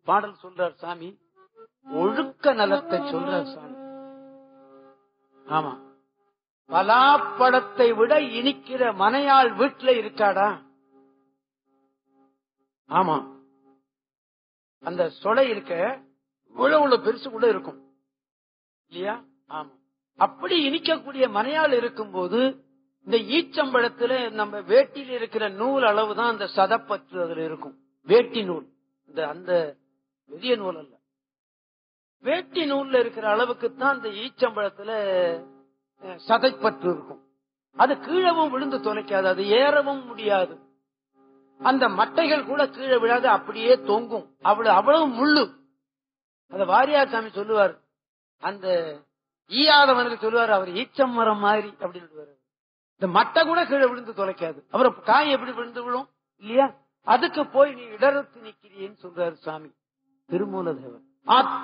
பாடல் சொல்றார் சாமி ஒழுக்க நலத்தை சொல்றார் சாமி ஆமா பலாப்பழத்தை விட இனிக்கிற மனையாள் வீட்டுல இருக்காடா ஆமா அந்த சொலை இருக்க இவ்வளவு இவ்வளவு பெருசு கூட இருக்கும் இல்லையா ஆமா அப்படி இனிக்கக்கூடிய மனையாள் இருக்கும்போது இந்த ஈச்சம்பழத்துல நம்ம வேட்டியில் இருக்கிற நூல் அளவு தான் அந்த சதப்பற்று அதுல இருக்கும் வேட்டி நூல் இந்த அந்த பெரிய நூல் அல்ல வேட்டி நூல்ல இருக்கிற அளவுக்கு தான் இந்த ஈச்சம்பழத்துல அஹ், சதைப்பற்று இருக்கும் அது கீழவும் விழுந்து தொலைக்காது அது ஏறவும் முடியாது அந்த மட்டைகள் கூட கீழே விழாது அப்படியே தொங்கும் அவ்வளவு அவ்வளவு முள்ளு அத வாரியார் சாமி சொல்லுவார் அந்த ஈயாதவனுக்கு சொல்லுவார் அவர் ஈச்சம் மரம் மாதிரி அப்படின்னு சொல்லுவாரு இந்த மட்டை கூட கீழே விழுந்து தொலைக்காது அப்புறம் காய் எப்படி விழுந்து விழும் இல்லையா அதுக்கு போய் நீ இடரத்து நிக்கிறீன்னு சொல்றாரு சாமி திருமூலதேவர்